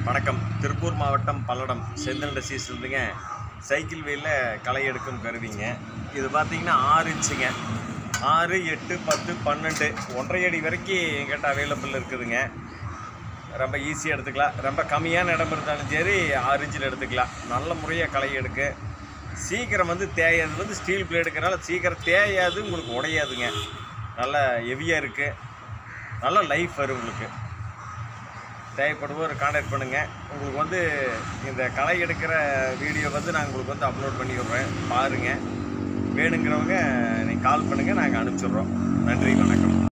வணக்கம் திருப்பூர் மாவட்டம் பல்லடம் செந்தில் இண்டஸ்ட்ரீஸ்லேருந்துங்க சைக்கிள் வீலில் களை எடுக்கும் கருவிங்க இது பார்த்தீங்கன்னா ஆறு இன்ச்சுங்க ஆறு எட்டு பத்து பன்னெண்டு ஒன்றரை அடி வரைக்கும் எங்கிட்ட அவைலபிள் இருக்குதுங்க ரொம்ப ஈஸியாக எடுத்துக்கலாம் ரொம்ப கம்மியான இடம் இருந்தாலும் சரி ஆறு இன்ச்சில் எடுத்துக்கலாம் நல்ல முறையாக களை எடுக்க சீக்கிரம் வந்து தேயாது வந்து ஸ்டீல் பிளேடுக்கிறனால சீக்கிரம் தேயாது உங்களுக்கு உடையாதுங்க நல்ல ஹெவியாக இருக்குது நல்ல லைஃப் வரும் உங்களுக்கு தேவைப்படுவோர் கான்டாக்ட் பண்ணுங்கள் உங்களுக்கு வந்து இந்த களை எடுக்கிற வீடியோ வந்து நான் உங்களுக்கு வந்து அப்லோட் பண்ணி விட்றேன் பாருங்கள் வேணுங்கிறவங்க நீங்கள் கால் பண்ணுங்கள் நாங்கள் அனுப்பிச்சிடுறோம் நன்றி வணக்கம்